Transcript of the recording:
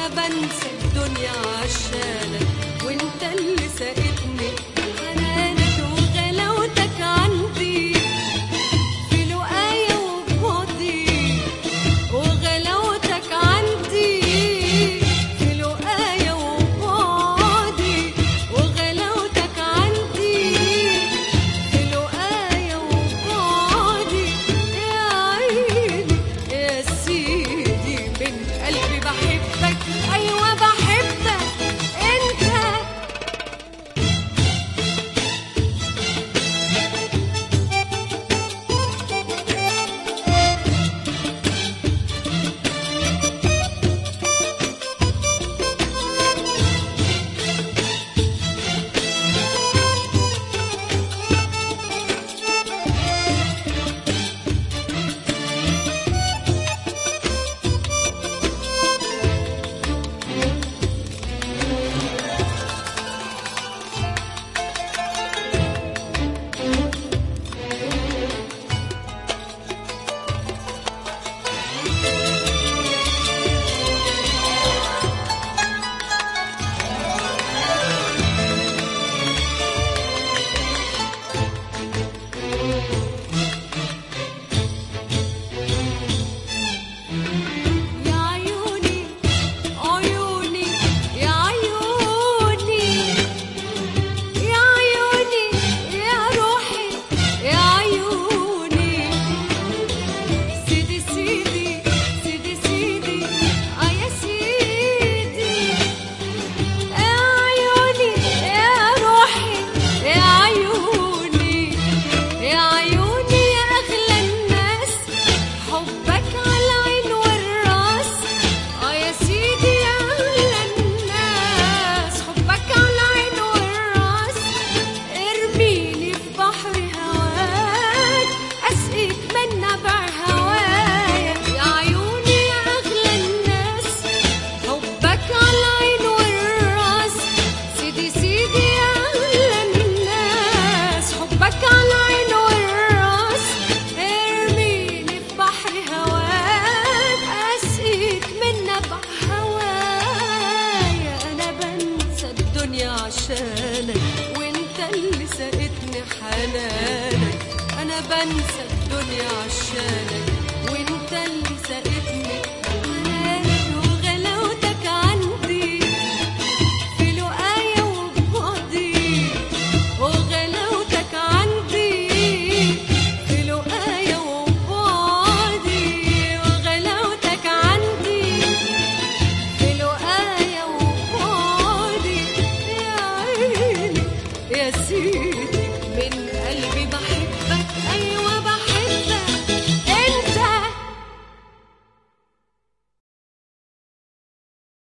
بنسى الدنيا عشانك وانت اللي ساقتني حنانك وغلاوتك عندي في لقايا وبعدي وغلاوتك عندي في لقايا وبعدي وغلاوتك عندي في لقايا وبعدي يا عيني يا سيدي من قلبي بحبك ايوه بحبك انت يا عيوني عيوني يا عيوني يا عيوني يا روحي يا عيوني سيدي سيدي سيدي سيدي اه يا سيدي يا عيوني يا روحي يا عيوني يا عيوني يا أغلى الناس حبك على العين والراس اه يا سيدي يا أغلى الناس حبك على العين والراس ارميني في بحر هواك أسقيك من نبع هوايا يا عيوني يا أغلى الناس حبك على العين والراس سيدي سيدي يا أغلى الناس حبك على العين والراس ارميني في بحر هواك أسقيك من نبع هوايا أنا بنسى الدنيا عشانك وانت اللي ساقتني حنانك أنا بنسى الدنيا عشانك وانت اللي ساقتني حنانك وغلاوتك عندي في لقايا وبعدي وغلاوتك عندي في لقايا وبعدي وغلاوتك عندي في لقايا وبعدي يا عيني يا سيدي من قلبي بحبك